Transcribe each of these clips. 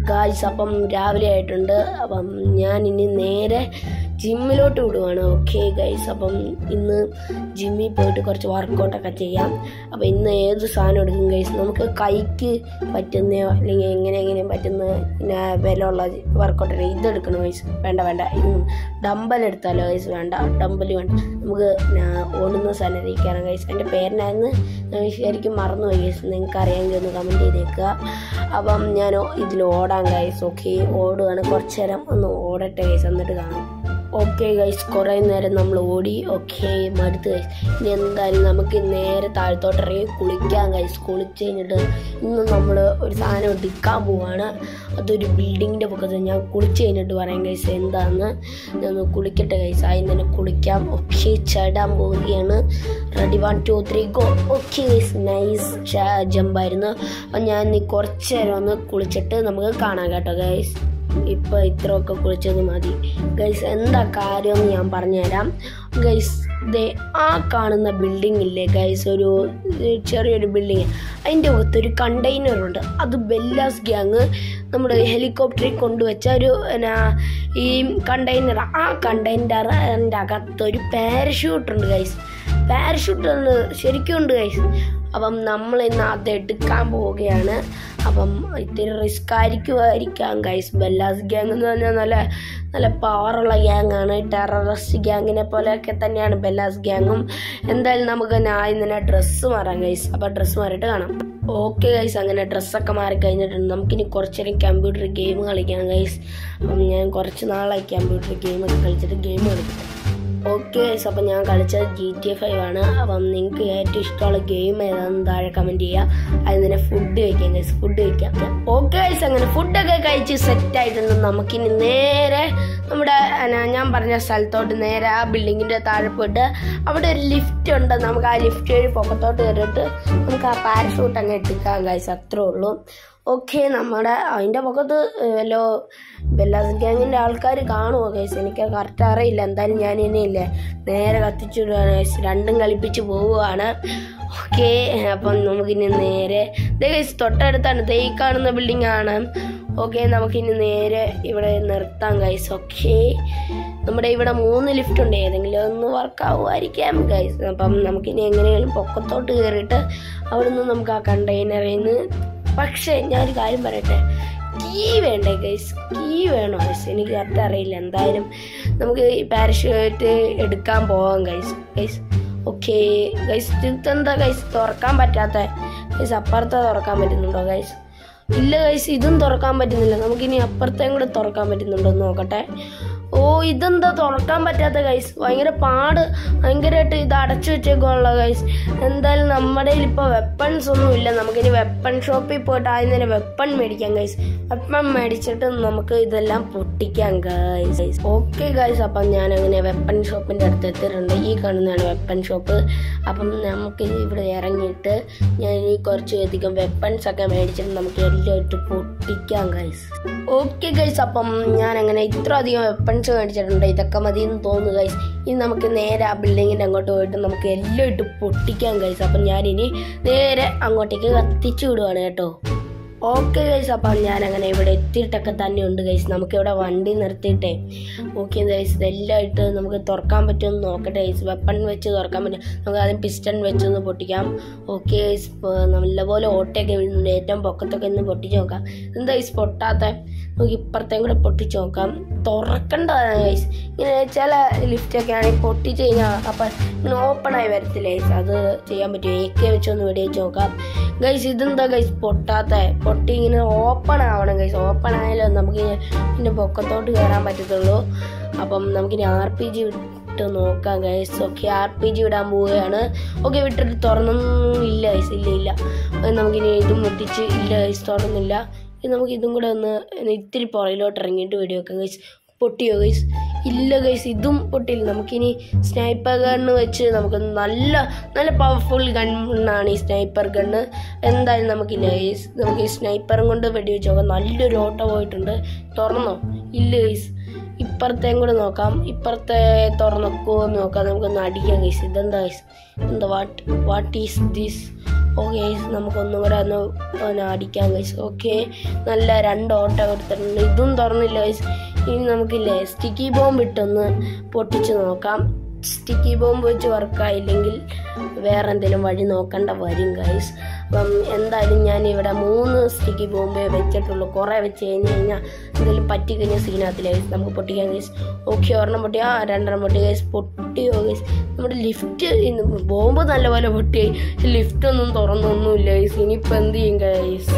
Guys അപ്പം രാവിലെ ആയിട്ടുണ്ട് അപ്പം ഞാൻ ഇനി നേരെ ജിമ്മിലോട്ട് വിടുവാണ് ഓക്കെ ഗൈസ് അപ്പം ഇന്ന് ജിമ്മിൽ പോയിട്ട് കുറച്ച് വർക്കൗട്ടൊക്കെ ചെയ്യാം അപ്പം ഇന്ന് ഏത് സാധനം എടുക്കും ഗൈസ് നമുക്ക് കൈക്ക് പറ്റുന്നയോ അല്ലെങ്കിൽ എങ്ങനെ എങ്ങനെയും പറ്റുന്ന പിന്നെ വിലയുള്ള വർക്കൗട്ട് ഇതെടുക്കണം ഗൈസ് വേണ്ട വേണ്ട ഇത് ഡമ്പൽ എടുത്താലോ ഗൈസ് വേണ്ട ഡമ്പൽ വേണ്ട നമുക്ക് പിന്നെ ഓടുന്ന സാധനം ഇരിക്കണം ഗൈസ് എൻ്റെ പേരിനായിരുന്നു ശരിക്കും മറന്നുപോയി ഗൈസ് നിങ്ങൾക്ക് അറിയാമെങ്കിൽ ഒന്ന് കമൻറ്റ് ചെയ്തേക്കുക അപ്പം ഞാൻ ഇതിൽ ഓടാൻ ഗൈസ് ഓക്കെ ഓടുകയാണ് കുറച്ച് നേരം ഒന്ന് ഓടട്ടെ ഗൈസ് എന്നിട്ട് കാണാം ഓക്കെ ഗൈസ് കുറേ നേരം നമ്മൾ ഓടി ഓക്കെ മടുത്ത് ഗൈസ് ഇനി എന്തായാലും നമുക്ക് നേരെ താഴത്തോട്ട് ഇറങ്ങി കുളിക്കാൻ ഗൈസ് കുളിച്ച് കഴിഞ്ഞിട്ട് ഇന്ന് നമ്മൾ ഒരു സാധനം എടുക്കാൻ പോവാണ് അതൊരു ബിൽഡിങ്ങിൻ്റെ പൊക്കത്ത് ഞാൻ കുളിച്ച് കഴിഞ്ഞിട്ട് പറയാം ഗൈസ് എന്താന്ന് ഞാൻ ഒന്ന് കുളിക്കട്ടെ ഗൈസ് ആദ്യം തന്നെ കുളിക്കാം ഓക്കെ ചടാൻ പോവുകയാണ് ready one two three go okay guys nice ജമ്പായിരുന്നു അപ്പം ഞാൻ ഇനി കുറച്ച് നേരം ഒന്ന് കുളിച്ചിട്ട് നമുക്ക് കാണാം കേട്ടോ ഗൈസ് ഇപ്പൊ ഇത്രയൊക്കെ കുളിച്ചത് മതി ഗൈസ് എന്താ കാര്യം ഞാൻ പറഞ്ഞുതരാം ഗൈസ് ദേ ആ കാണുന്ന ബിൽഡിംഗ് ഇല്ലേ ഗൈസ് ഒരു ഏർ ചെറിയൊരു ബിൽഡിങ് അതിൻ്റെ അകത്ത് ഒരു കണ്ടെയ്നർ ഉണ്ട് അത് ബെല്ലാസ് ഗ്യാങ് നമ്മുടെ ഹെലികോപ്റ്ററിൽ കൊണ്ടുവച്ച ഒരു എന്നാ ഈ കണ്ടെയ്നർ ആ കണ്ടെയ്നറിൻ്റെ അകത്ത് ഒരു പാരഷൂട്ട് ഉണ്ട് ഗൈസ് പാരഷൂട്ട് ഉണ്ട് ശരിക്കും ഉണ്ട് ഗൈസ് അപ്പം നമ്മൾ ഇന്ന് അത് എടുക്കാൻ പോവുകയാണ് അപ്പം ഇത്തിരി റിസ്ക് ആയിരിക്കുമായിരിക്കാം ഗൈസ് ബെല്ലാസ് ഗ്യാങ് എന്ന് പറഞ്ഞാൽ നല്ല നല്ല പവറുള്ള ഗ്യാങ്ങാണ് ടെററിസ്റ്റ് ഗ്യാങ്ങിനെ പോലെയൊക്കെ തന്നെയാണ് ബെല്ലാസ് ഗ്യാങ്ങും എന്തായാലും നമുക്ക് ആദ്യം തന്നെ ഡ്രസ്സ് മാറാം ഗൈസ് അപ്പം ഡ്രസ്സ് മാറിയിട്ട് കാണാം ഓക്കെ ഗൈസ് അങ്ങനെ ഡ്രസ്സൊക്കെ മാറി കഴിഞ്ഞിട്ടുണ്ട് നമുക്കിനി കുറച്ച് നേരം കമ്പ്യൂട്ടർ ഗെയിം കളിക്കാം ഗൈസ് അപ്പം ഞാൻ കുറച്ച് നാളായി കമ്പ്യൂട്ടർ ഗെയിമൊക്കെ കളിച്ചിട്ട് ഗെയിം കളിക്കും ഓക്കെ ഗൈസ് അപ്പം ഞാൻ കളിച്ചത് ജി ടി ഫൈവ് ആണ് അപ്പം നിങ്ങൾക്ക് ഏറ്റവും ഇഷ്ടമുള്ള ഗെയിം ഏതാണെന്ന് താഴെ കമൻറ്റ് ചെയ്യുക അതിന് തന്നെ ഫുഡ് കഴിക്കാം ഗൈസ് ഫുഡ് കഴിക്കാം ഓക്കെ ഗൈസ് അങ്ങനെ ഫുഡൊക്കെ കഴിച്ച് സെറ്റ് ആയിട്ടുണ്ട് നമുക്കിനി നേരെ നമ്മുടെ എന്നാ, ഞാൻ പറഞ്ഞ സ്ഥലത്തോട്ട് നേരെ ആ ബിൽഡിങ്ങിൻ്റെ താഴെ പോയിട്ട് അവിടെ ഒരു ലിഫ്റ്റ് ഉണ്ട് നമുക്ക് ആ ലിഫ്റ്റ് വഴി പൊക്കത്തോട്ട് കയറിയിട്ട് നമുക്ക് ആ പാരഷൂട്ട് അങ്ങ് എടുക്കാം ഗൈസ് അത്രേ ഉള്ളൂ ഓക്കെ നമ്മുടെ അതിൻ്റെ പൊക്കത്ത് വല്ലോ ബെല്ലാസ് ഗ്യാങ്ങിൻ്റെ ആൾക്കാർ കാണുമോ ഗൈസ് എനിക്ക് കറക്റ്റ് അറിയില്ല എന്തായാലും ഞാൻ ഇനിയില്ലേ നേരെ കത്തിച്ചിടുകയാണ് ഗൈസ് രണ്ടും കളിപ്പിച്ച് പോവുകയാണ് ഓക്കെ അപ്പം നമുക്കിനി നേരെ ദേ ഗൈസ് തൊട്ടടുത്താണ് ദേ ഈ കാണുന്ന ബിൽഡിംഗ് ആണ് ഓക്കെ നമുക്കിനി നേരെ ഇവിടെ നിർത്താം ഗൈസ് ഓക്കെ നമ്മുടെ ഇവിടെ മൂന്ന് ലിഫ്റ്റ് ഉണ്ട് ഏതെങ്കിലും ഒന്ന് വർക്ക് ആവുമായിരിക്കാം ഗൈസ് അപ്പം നമുക്കിനി എങ്ങനെയാലും പൊക്കത്തോട്ട് കയറിയിട്ട് അവിടെ നിന്ന് നമുക്ക് ആ കണ്ടെയ്നറിൽ നിന്ന് പക്ഷേ ഞാനൊരു കാര്യം പറയട്ടെ കീ വേണ്ടേ ഗൈസ് കീ വേണോ ഗൈസ് എനിക്ക് കറക്റ്റ് അറിയില്ല എന്തായാലും നമുക്ക് ഈ പാരഷൂട്ട് എടുക്കാൻ പോവാം ഗൈസ് ഗൈസ് ഓക്കെ ഗൈസ് ഇതെന്താ ഗൈസ് തുറക്കാൻ പറ്റാത്ത ഗൈസ് അപ്പുറത്തെ തുറക്കാൻ പറ്റുന്നുണ്ടോ ഗൈസ് ഇല്ല ഗൈസ് ഇതും തുറക്കാൻ പറ്റുന്നില്ല നമുക്കിനി അപ്പുറത്തേം കൂടെ തുറക്കാൻ പറ്റുന്നുണ്ടോ എന്ന് നോക്കട്ടെ ഓ ഇതെന്താ തുറക്കാൻ പറ്റാത്ത ഗൈസ് ഭയങ്കര പാട് ഭയങ്കരമായിട്ട് ഇത് അടച്ചു വെച്ചേക്കുള്ള ഗൈസ് എന്തായാലും നമ്മുടെ കയ്യിൽ ഇപ്പോൾ വെപ്പൺസ് ഒന്നും ഇല്ല നമുക്കിനി വെപ്പൺ ഷോപ്പിൽ പോയിട്ട് ആദ്യം തന്നെ വെപ്പൺ മേടിക്കാം ഗൈസ് വെപ്പൺ മേടിച്ചിട്ട് നമുക്ക് ഇതെല്ലാം പൊട്ടിക്കാം ഗൈസ് ഓക്കെ ഗൈസ് അപ്പം ഞാൻ അങ്ങനെ വെപ്പൺ ഷോപ്പിൻ്റെ അടുത്ത് എത്തിയിട്ടുണ്ട് ഈ കാണുന്നതാണ് വെപ്പൺ ഷോപ്പ് അപ്പം നമുക്ക് ഇവിടെ ഇറങ്ങിയിട്ട് ഞാൻ ഇനി കുറച്ച് അധികം വെപ്പൺസ് ഒക്കെ മേടിച്ചിട്ട് നമുക്ക് എല്ലാം ഇട്ട് പൊട്ടിക്കാം ഗൈസ് ഓക്കെ ഗൈസ് അപ്പം ഞാൻ അങ്ങനെ ഇത്ര അധികം വെപ്പൺസ് മേടിച്ചിട്ടുണ്ട് ഇതൊക്കെ മതി എന്ന് തോന്നുന്നു ഗൈസ് ഇനി നമുക്ക് നേരെ ആ ബിൽഡിങ്ങിൻ്റെ അങ്ങോട്ട് പോയിട്ട് നമുക്ക് എല്ലാം ഇട്ട് പൊട്ടിക്കാം ഗൈസ് അപ്പം ഞാനിനി നേരെ അങ്ങോട്ടേക്ക് കത്തിച്ചു വിടുവാണ് കേട്ടോ ഓക്കെ ഗൈസ് അപ്പം ഞാൻ അങ്ങനെ ഇവിടെ എത്തിയിട്ടൊക്കെ തന്നെ ഉണ്ട് ഗൈസ് നമുക്കിവിടെ വണ്ടി നിർത്തിയിട്ടേ ഓക്കെ ഗൈസ് ഇതെല്ലാം ഇട്ട് നമുക്ക് തുറക്കാൻ പറ്റുമെന്ന് നോക്കട്ടെ ഗൈസ് വെപ്പൺ വെച്ച് തുറക്കാൻ പറ്റും നമുക്ക് ആദ്യം പിസ്റ്റൺ വെച്ചൊന്ന് പൊട്ടിക്കാം ഓക്കെ ഗൈസ് നല്ലപോലെ ഓട്ടയൊക്കെ വീഴുന്നുണ്ട് ഏറ്റവും പൊക്കത്തൊക്കെ ഒന്ന് പൊട്ടിച്ച് നോക്കാം എന്താ ഗൈസ് പൊട്ടാത്ത നമുക്ക് ഇപ്പുറത്തേം കൂടെ പൊട്ടിച്ച് നോക്കാം തുറക്കേണ്ടതാണ് ഗൈസ് ഇങ്ങനെ ചില ലിഫ്റ്റൊക്കെ ആണെങ്കിൽ പൊട്ടിച്ച് കഴിഞ്ഞാൽ അപ്പം ഇങ്ങനെ ഓപ്പണായി വരത്തില്ല ഗൈസ് അത് ചെയ്യാൻ പറ്റും എ കെ വെച്ചൊന്ന് വെടിവെച്ച് നോക്കാം ഗൈസ് ഇതെന്താ ഗൈസ് പൊട്ടാത്ത പൊട്ടി ഇങ്ങനെ ഓപ്പൺ ആവണം ഗൈസ് ഓപ്പൺ ആയാലും നമുക്ക് ഇതിൻ്റെ പൊക്കത്തോട്ട് കയറാൻ പറ്റത്തുള്ളൂ അപ്പം നമുക്കിനി ആർ പി ജി വിട്ട് നോക്കാം guys okay R P G വിടാൻ പോവുകയാണ് ഓക്കെ വിട്ടിട്ട് തുറന്നൊന്നും ഇല്ല ഗൈസ് ഇല്ല ഇല്ല അത് നമുക്കിനി ഇതും മുട്ടിച്ച് ഇല്ല ഗൈസ് തുറന്നില്ല ഇനി നമുക്ക് ഇതും കൂടെ ഒന്ന് ഒന്ന് ഇത്തിരി പുറകിലോട്ട് ഇറങ്ങിയിട്ട് വീഡിയോ വെക്കാം ഗൈസ് പൊട്ടിയോ ഗൈസ് ഇല്ല ഗൈസ് ഇതും പൊട്ടിയില്ല നമുക്കിനി സ്നൈപ്പർ ഗണ്ണ് വെച്ച് നമുക്ക് നല്ല നല്ല പവർഫുൾ ഗണ്ണാണ് ഈ സ്നൈപ്പർ ഗണ്ണ് എന്തായാലും നമുക്കില്ല ഗൈസ് നമുക്ക് ഈ സ്നൈപ്പറും കൊണ്ട് വെടിവെച്ച് നോക്കാം നല്ലൊരു ഓട്ടോ പോയിട്ടുണ്ട് തുറന്നോ ഇല്ല ഗൈസ് ഇപ്പുറത്തേം കൂടെ നോക്കാം ഇപ്പുറത്തെ തുറന്നോക്കോ എന്ന് നോക്കാം നമുക്കൊന്ന് അടിക്കാം ഗൈസ് ഇതെന്താ ഗൈസ് എന്താ what what is this okay നമുക്കൊന്നും കൂടെ ഒന്ന് ഒന്ന് അടിക്കാം ഗൈസ് ഓക്കെ നല്ല രണ്ട് ഓട്ടം എടുത്തിട്ടുണ്ട് ഇതും തുറന്നില്ല ഗൈസ് ഇനി നമുക്കില്ലേ സ്റ്റിക്കി ബോംബ് ഇട്ടൊന്ന് പൊട്ടിച്ച് നോക്കാം സ്റ്റിക്കി ബോംബ് വെച്ച് വർക്കായില്ലെങ്കിൽ വേറെ എന്തെങ്കിലും വഴി നോക്കേണ്ട വരും ഗൈസ് അപ്പം എന്തായാലും ഞാൻ ഇവിടെ മൂന്ന് സ്റ്റിക്കി ബോംബേ വെച്ചിട്ടുള്ളൂ കുറേ വെച്ച് കഴിഞ്ഞ് കഴിഞ്ഞാൽ എന്തെങ്കിലും പറ്റി കഴിഞ്ഞാൽ സീനകത്തില്ല ഗൈസ് നമുക്ക് പൊട്ടിക്കാം ഗൈസ് ഓക്കെ ഒരെണ്ണം പൊട്ടിയാ രണ്ടെണ്ണം പൊട്ടി ഗൈസ് പൊട്ടിയോ ഗൈസ് നമ്മുടെ ലിഫ്റ്റ് ബോംബ് നല്ലപോലെ പൊട്ടിയായി ലിഫ്റ്റ് ഒന്നും തുറന്നൊന്നുമില്ല ഗൈസ് ഇനിയിപ്പോൾ എന്ത് ചെയ്യും ഗൈസ്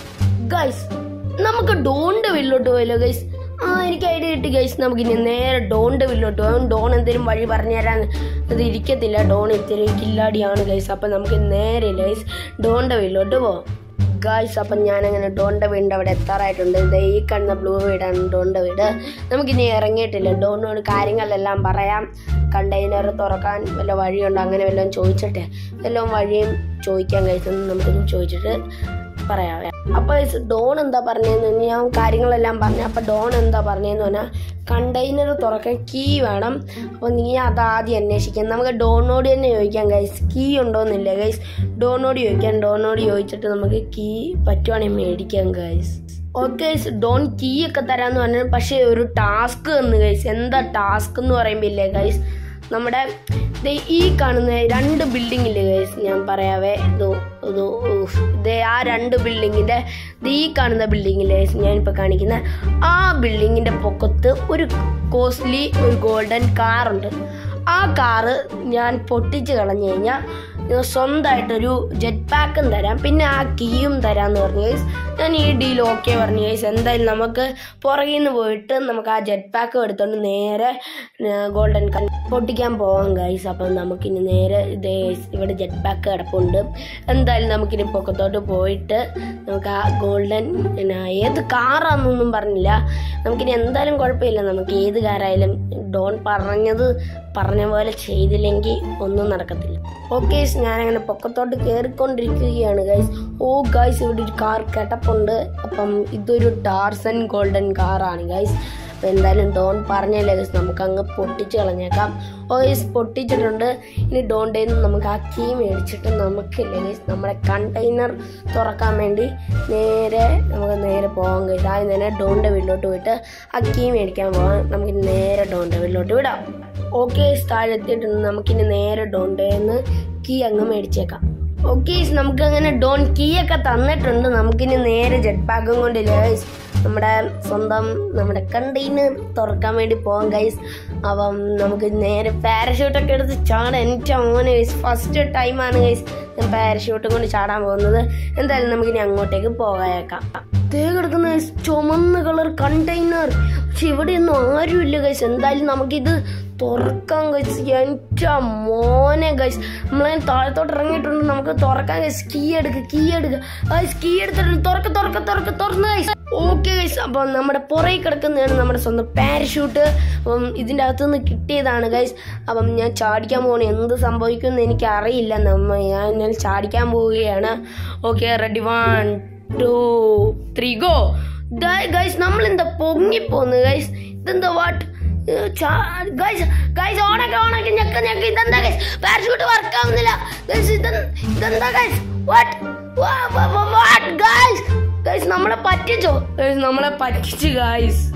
ഗൈസ് നമുക്ക് ഡോണ്ട് വില്ലോട്ട് പോയല്ലോ ഗൈസ് ആ എനിക്ക് ഐഡിയ കിട്ടി ഗൈസ് നമുക്ക് ഇനി നേരെ ഡോണ്ട് വില്ലോട്ട് പോകാം ഡോൺ എന്തെങ്കിലും വഴി പറഞ്ഞു തരാൻ അത് ഇരിക്കത്തില്ല ഡോൺ ഇത്തിരി കില്ലാടിയാണ് ഗൈസ് അപ്പം നമുക്ക് നേരെ ഗൈസ് ഡോണ്ട വില്ലോട്ട് പോവാം ഗായ്സ് അപ്പം ഞാനങ്ങനെ ഡോണ്ട വീടിൻ്റെ അവിടെ എത്താറായിട്ടുണ്ട് ഇത് ഈ കണ്ണ ബ്ലൂ വീടാണ് ഡോണ്ട വീട് നമുക്കിനി ഇറങ്ങിയിട്ടില്ല ഡോണിനോട് കാര്യങ്ങളെല്ലാം പറയാം കണ്ടെയ്നർ തുറക്കാൻ വല്ല വഴിയുണ്ടോ അങ്ങനെ വല്ലതും ചോദിച്ചിട്ടെ വല്ലതും വഴിയും ചോദിക്കാൻ കഴിച്ചെന്ന് നമുക്കിത് ചോദിച്ചിട്ട് പറയാവേ അപ്പൊ guys, ഡോൺ എന്താ പറഞ്ഞതെന്ന് ഞാൻ കാര്യങ്ങളെല്ലാം പറഞ്ഞു അപ്പൊ ഡോൺ എന്താ പറഞ്ഞതെന്ന് പറഞ്ഞാൽ കണ്ടെയ്നർ തുറക്കാൻ കീ വേണം അപ്പൊ നീ അത് ആദ്യം അന്വേഷിക്കാം നമുക്ക് ഡോണിനോട് തന്നെ ചോദിക്കാം ഗൈസ് കീ ഉണ്ടോന്നില്ല ഗൈസ് ഡോണിനോട് ചോദിക്കാം ഡോണിനോട് ചോദിച്ചിട്ട് നമുക്ക് കീ പറ്റുവാണെങ്കിൽ മേടിക്കാം ഗൈസ് ഓക്കെ ഡോൺ കീ ഒക്കെ തരാന്ന് പറഞ്ഞു പക്ഷേ ഒരു ടാസ്ക് എന്ന് ഗൈസ് എന്താ ടാസ്ക് എന്ന് പറയുമ്പോൾ ഇല്ലേ ഗൈസ് നമ്മുടെ ദേ ഈ കാണുന്ന രണ്ട് ബിൽഡിംഗ് ഇല്ലേ ഗൈസ് ഞാൻ പറയാവേ ഇതോ ഇതോ ഉഫ്. ദേ ആ രണ്ട് ബിൽഡിങ്ങിന്റെ ദേ ഈ കാണുന്ന ബിൽഡിങ്ങില്ലേ ഞാനിപ്പോൾ കാണിക്കുന്ന ആ ബിൽഡിങ്ങിന്റെ പൊക്കത്ത് ഒരു കോസ്റ്റ്ലി ഒരു ഗോൾഡൻ കാറുണ്ട് ആ കാറ് ഞാൻ പൊട്ടിച്ച് കളഞ്ഞു കഴിഞ്ഞാൽ സ്വന്തമായിട്ടൊരു ജെറ്റ് പാക്കും തരാം പിന്നെ ആ കീയും തരാമെന്ന് പറഞ്ഞു ഗൈസ് ഞാൻ ഈ ഡീൽ ഓക്കെ പറഞ്ഞു ഗൈസ് എന്തായാലും നമുക്ക് പുറകിൽ നിന്ന് പോയിട്ട് നമുക്ക് ആ ജെറ്റ് പാക്ക് എടുത്തോണ്ട് നേരെ ഗോൾഡൻ കൺ പൊട്ടിക്കാൻ പോവാം ഗൈസ് അപ്പം നമുക്കിനി നേരെ ഇതേ ഇവിടെ ജെറ്റ് പാക്ക് കിടപ്പുണ്ട് എന്തായാലും നമുക്കിനി പൊക്കത്തോട്ട് പോയിട്ട് നമുക്ക് ആ ഗോൾഡൻ പിന്നെ ഏത് കാറാന്നൊന്നും പറഞ്ഞില്ല നമുക്കിനി എന്തായാലും കുഴപ്പമില്ല നമുക്ക് ഏത് കാറായാലും ഡോൺ പറഞ്ഞത് പറഞ്ഞ പോലെ ചെയ്തില്ലെങ്കിൽ ഒന്നും നടക്കത്തില്ല ഓക്കെ ഞാനങ്ങനെ പൊക്കത്തോട്ട് കയറിക്കൊണ്ടിരിക്കുകയാണ് ഗൈസ് ഓ ഗൈസ് ഇവിടെ ഒരു കാർ കിടപ്പുണ്ട് അപ്പം ഇതൊരു ടാർസൻ ഗോൾഡൻ കാറാണ് ഗൈസ് അപ്പം എന്തായാലും ഡോൺ പറഞ്ഞല്ലേ ഗൈസ് നമുക്ക് അങ്ങ് പൊട്ടിച്ച് കളഞ്ഞേക്കാം ഓ ഗൈസ് പൊട്ടിച്ചിട്ടുണ്ട് ഇനി ഡോണ്ടേ നിന്ന് നമുക്ക് ആ കീ മേടിച്ചിട്ട് നമുക്കില്ലേ ഗൈസ് നമ്മുടെ കണ്ടെയ്നർ തുറക്കാൻ വേണ്ടി നേരെ നമുക്ക് നേരെ പോകാം ഗൈസ് ആദ്യം തന്നെ ഡോണിൻ്റെ വീട്ടിലോട്ട് പോയിട്ട് ആ കീ മേടിക്കാൻ പോകാം നമുക്ക് നേരെ ഡോണിൻ്റെ വീട്ടിലോട്ട് വിടാം ഓക്കെ താഴെ എത്തിയിട്ടുണ്ട് നമുക്കിനി നേരെ ഡോണ്ടേന്ന് കീ അങ്ങ് മേടിച്ചേക്കാം ഓക്കെ നമുക്ക് അങ്ങനെ ഡോൺ കീ ഒക്കെ തന്നിട്ടുണ്ട് നമുക്കിനി നേരെ ജെറ്റ് പാക്കും കൊണ്ട് ഗൈസ് നമ്മുടെ സ്വന്തം നമ്മുടെ കണ്ടെയ്നർ തുറക്കാൻ വേണ്ടി പോകാം ഗൈസ് അപ്പം നമുക്ക് നേരെ പാരഷൂട്ടൊക്കെ എടുത്ത് ചാടാൻ എൻ്റെ മോനെ ഗൈസ് ഫസ്റ്റ് ടൈമാണ് ഗൈസ് ഞാൻ പാരഷൂട്ടും കൊണ്ട് ചാടാൻ പോകുന്നത് എന്തായാലും നമുക്കിനി അങ്ങോട്ടേക്ക് പോകായേക്കാം തേ കിടക്കുന്ന guys ചുമന്ന കളർ കണ്ടെയ്നർ പക്ഷെ ഇവിടെയൊന്നും ആരുമില്ല ഗൈസ് എന്തായാലും നമുക്കിത് തുറക്കാൻ ഗൈസ് എൻ്റെ മോനെ ഗൈസ് നമ്മളെ താഴത്തോട്ട് ഇറങ്ങിയിട്ടുണ്ട് നമുക്ക് തുറക്കാൻ ഗൈസ് കീ എടുക്കുക കീ എടുക്കുക ഗൈസ് കീ എടുത്തിട്ടുണ്ട് തുറക്ക തുറക്ക തുറക്ക തുറന്ന് ഗൈസ് ഓക്കെ ഗൈസ് അപ്പം നമ്മുടെ പുറകെ കിടക്കുന്നതാണ് നമ്മുടെ സ്വന്തം പാരഷൂട്ട് അപ്പം ഇതിൻ്റെ അകത്തുനിന്ന് കിട്ടിയതാണ് ഗൈസ് അപ്പം ഞാൻ ചാടിക്കാൻ പോകണം എന്ത് സംഭവിക്കുമെന്ന് എനിക്ക് അറിയില്ല നമ്മ ഞാൻ എന്നാൽ ചാടിക്കാൻ പോവുകയാണ് okay ready one two three go guys നമ്മൾ എന്താ പൊങ്ങിപ്പോന്ന് ഗൈസ് ഇതെന്താ വാട്ട് ഗൈസ് ഗൈസ് ഓണൊക്കെ ഓണൊക്കെ ഞെക്ക ഞെക്ക ഇതെന്താ ഗൈസ് പാരഷൂട്ട് വർക്ക് ആവുന്നില്ല ഗൈസ് ഇതെന്താ guys what what guys guys നമ്മളെ പറ്റിച്ചോ ഗൈസ് നമ്മളെ പറ്റിച്ചു ഗൈസ്